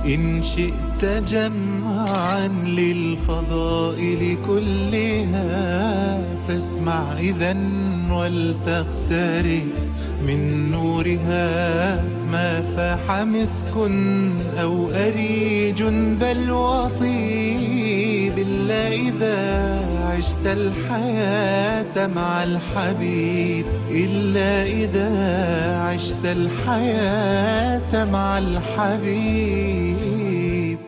إن شئت جمعا للفضائل كلها فاسمع إذا ولتقترب من نورها ما فاح مسك أو أريج بل وطيب إلا إذا عشت الحياة مع الحبيب إلا إذا عشت الحياة مع الحبيب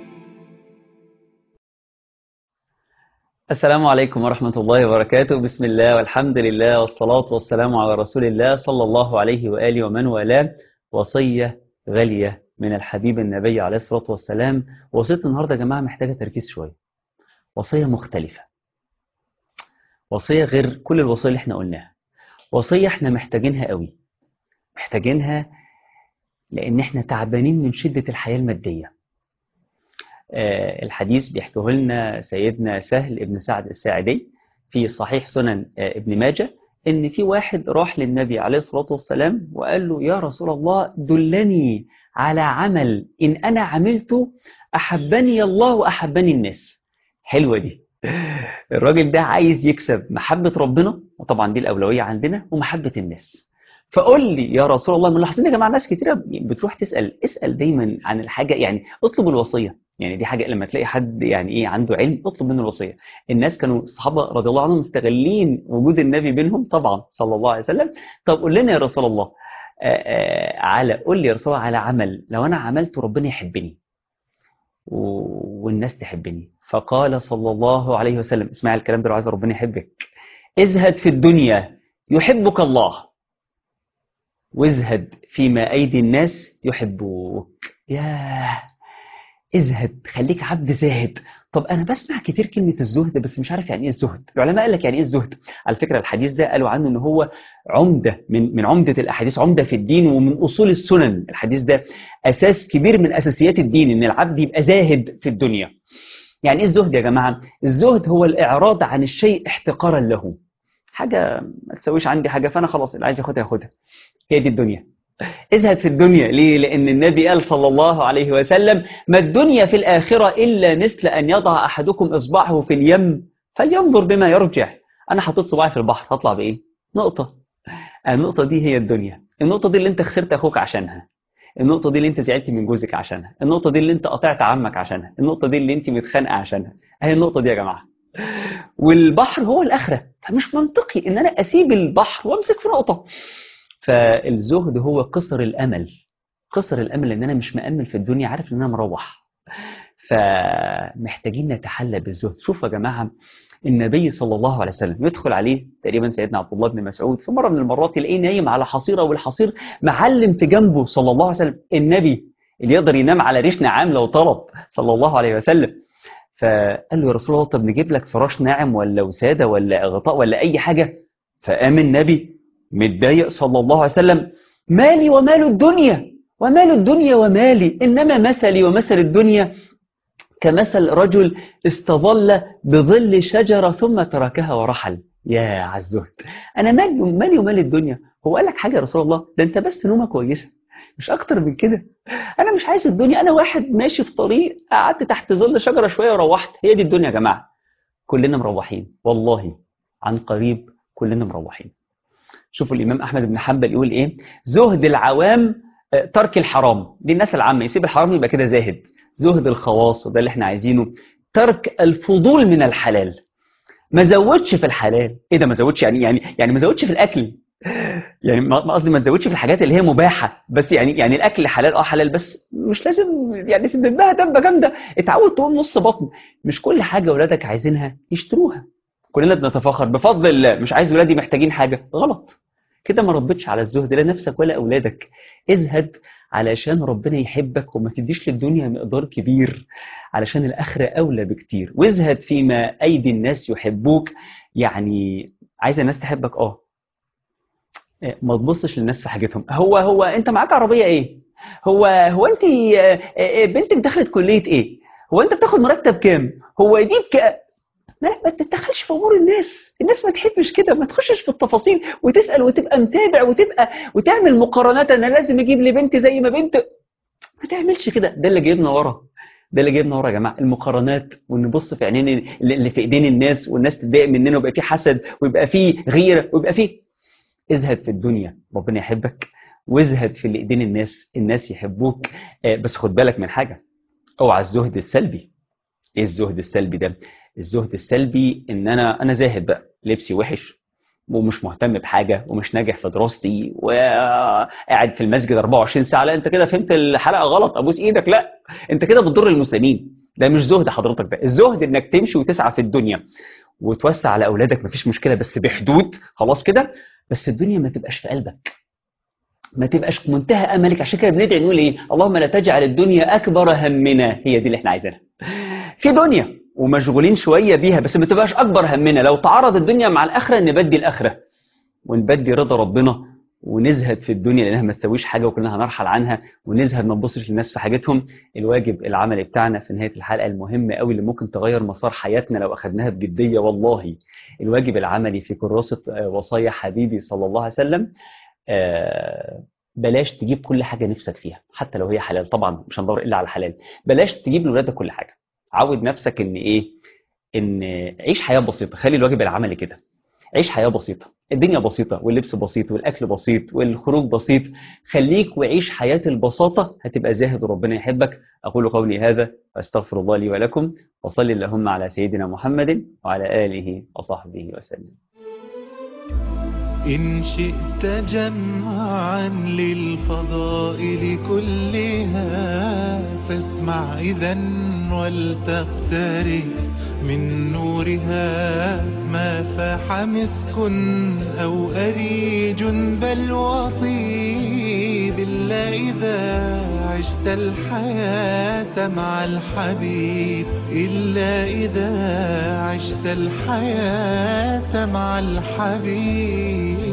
السلام عليكم ورحمة الله وبركاته بسم الله والحمد لله والصلاة والسلام على رسول الله صلى الله عليه وآله ومن والاه وصية غالية من الحبيب النبي عليه الصلاة والسلام وصية النهاردة يا جماعة محتاجة تركيز شوية وصية مختلفة وصية غير كل الوصايا اللي احنا قلناها وصية احنا محتاجينها قوي محتاجينها لأن احنا تعبانين من شدة الحياة المادية آه الحديث بيحكيه لنا سيدنا سهل ابن سعد الساعدي في صحيح سنن آه ابن ماجه ان في واحد راح للنبي عليه الصلاة والسلام وقال له يا رسول الله دلني على عمل إن أنا عملته أحبني الله وأحبني الناس حلوة دي الراجل ده عايز يكسب محبة ربنا وطبعا دي الأولوية عندنا ومحبة الناس فقول لي يا رسول الله ملاحظين يا جماعة ناس كتيرة بتروح تسأل اسأل دايما عن الحاجة يعني اطلب الوصية يعني دي حاجة لما تلاقي حد يعني ايه عنده علم اطلب منه الوصية الناس كانوا الصحابة رضي الله عنهم مستغلين وجود النبي بينهم طبعا صلى الله عليه وسلم طب قول لنا يا رسول الله آآ آآ على قول لي يا رسول الله على عمل لو انا عملته ربنا يحبني والناس تحبني فقال صلى الله عليه وسلم اسمع الكلام ده لو عايز ربنا يحبك ازهد في الدنيا يحبك الله وازهد فيما أيدي الناس يحبوك ياه ازهد خليك عبد زاهد طب أنا بسمع كتير كلمة الزهد بس مش عارف يعني إيه الزهد العلماء قال لك يعني إيه الزهد على فكرة الحديث ده قالوا عنه إن هو عمدة من من عمدة الأحاديث عمدة في الدين ومن أصول السنن الحديث ده أساس كبير من أساسيات الدين إن العبد يبقى زاهد في الدنيا يعني إيه الزهد يا جماعة الزهد هو الإعراض عن الشيء احتقارا له حاجة ما تسويش عندي حاجة فأنا خلاص اللي عايز ياخدها ياخدها هي دي الدنيا ازهد في الدنيا ليه؟ لأن النبي قال صلى الله عليه وسلم ما الدنيا في الآخرة إلا مثل أن يضع أحدكم إصبعه في اليم فلينظر بما يرجع أنا حطيت صباعي في البحر هطلع بإيه؟ نقطة النقطة دي هي الدنيا النقطة دي اللي انت خسرت أخوك عشانها النقطة دي اللي انت زعلت من جوزك عشانها النقطة دي اللي انت قطعت عمك عشانها النقطة دي اللي انت متخانقة عشانها اهي النقطة دي يا جماعة والبحر هو الآخرة فمش منطقي ان انا اسيب البحر وامسك في نقطة فالزهد هو قصر الامل قصر الامل ان انا مش مأمل في الدنيا عارف ان انا مروح فمحتاجين نتحلى بالزهد شوفوا يا جماعة النبي صلى الله عليه وسلم يدخل عليه تقريبا سيدنا عبد الله بن مسعود في مرة من المرات يلاقيه نايم على حصيرة والحصير معلم في جنبه صلى الله عليه وسلم النبي اللي يقدر ينام على ريش نعام لو طلب صلى الله عليه وسلم فقال له يا رسول الله طب نجيب لك فراش ناعم ولا وسادة ولا غطاء ولا أي حاجة فقام النبي متضايق صلى الله عليه وسلم مالي ومال الدنيا ومال الدنيا ومالي إنما مثلي ومثل الدنيا كمثل رجل استظل بظل شجرة ثم تركها ورحل يا عزهد أنا مالي مالي ومال الدنيا هو قال لك حاجة يا رسول الله ده أنت بس نومة كويسة مش أكتر من كده أنا مش عايز الدنيا أنا واحد ماشي في طريق قعدت تحت ظل شجرة شوية وروحت هي دي الدنيا يا جماعة كلنا مروحين والله عن قريب كلنا مروحين شوفوا الإمام أحمد بن حنبل يقول إيه زهد العوام ترك الحرام دي الناس العامة يسيب الحرام يبقى كده زاهد زهد الخواص وده اللي احنا عايزينه ترك الفضول من الحلال ما زودش في الحلال ايه ده ما زودش يعني يعني يعني ما زودش في الاكل يعني ما قصدي ما تزودش في الحاجات اللي هي مباحه بس يعني يعني الاكل حلال اه حلال بس مش لازم يعني تدبها دبه جامده اتعود تقوم نص بطن مش كل حاجه اولادك عايزينها يشتروها كلنا بنتفاخر بفضل الله مش عايز ولادي محتاجين حاجه غلط كده ما ربيتش على الزهد لا نفسك ولا اولادك ازهد علشان ربنا يحبك وما تديش للدنيا مقدار كبير علشان الآخرة أولى بكتير وازهد فيما أيدي الناس يحبوك يعني عايز الناس تحبك اه ما تبصش للناس في حاجتهم هو هو انت معاك عربية ايه هو هو انت بنتك دخلت كلية ايه هو انت بتاخد مرتب كام هو دي بك... لا ما تتدخلش في امور الناس الناس ما تحبش كده ما تخشش في التفاصيل وتسال وتبقى متابع وتبقى وتعمل مقارنات انا لازم اجيب لبنتي زي ما بنت ما تعملش كده ده اللي جايبنا ورا ده اللي جايبنا ورا يا جماعه المقارنات ونبص في عينين اللي في ايدين الناس والناس تتضايق مننا ويبقى في حسد ويبقى في غيره ويبقى في ازهد في الدنيا ربنا يحبك وازهد في اللي ايدين الناس الناس يحبوك آه، بس خد بالك من حاجه اوعى الزهد السلبي ايه الزهد السلبي ده الزهد السلبي ان انا انا زاهد بقى لبسي وحش ومش مهتم بحاجه ومش ناجح في دراستي وقاعد في المسجد 24 ساعه لا انت كده فهمت الحلقه غلط ابوس ايدك لا انت كده بتضر المسلمين ده مش زهد حضرتك ده الزهد انك تمشي وتسعى في الدنيا وتوسع على اولادك مفيش مشكله بس بحدود خلاص كده بس الدنيا ما تبقاش في قلبك ما تبقاش منتهى املك عشان كده بندعي نقول ايه اللهم لا تجعل الدنيا اكبر همنا هي دي اللي احنا عايزينها في دنيا ومشغولين شويه بيها بس ما تبقاش اكبر همنا لو تعارض الدنيا مع الاخره نبدي الاخره ونبدي رضا ربنا ونزهد في الدنيا لانها ما تسويش حاجه وكلنا هنرحل عنها ونزهد ما نبصش للناس في حاجتهم الواجب العملي بتاعنا في نهايه الحلقه المهمه قوي اللي ممكن تغير مسار حياتنا لو اخذناها بجديه والله الواجب العملي في كراسه آه، وصايا حبيبي صلى الله عليه وسلم آه، بلاش تجيب كل حاجه نفسك فيها حتى لو هي حلال طبعا مش هندور الا على الحلال بلاش تجيب لاولادك كل حاجه عود نفسك ان ايه ان عيش حياه بسيطه خلي الواجب العملي كده عيش حياه بسيطه الدنيا بسيطه واللبس بسيط والاكل بسيط والخروج بسيط خليك وعيش حياه البساطه هتبقى زاهد وربنا يحبك اقول قولي هذا واستغفر الله لي ولكم وصلي اللهم على سيدنا محمد وعلى اله وصحبه وسلم إن شئت جمعا للفضائل كلها فاسمع إذا ولتقترب من نورها ما فاح مسك أو أريج بل وطيب إلا إذا عشت الحياة مع الحبيب إلا إذا عشت الحياة مع الحبيب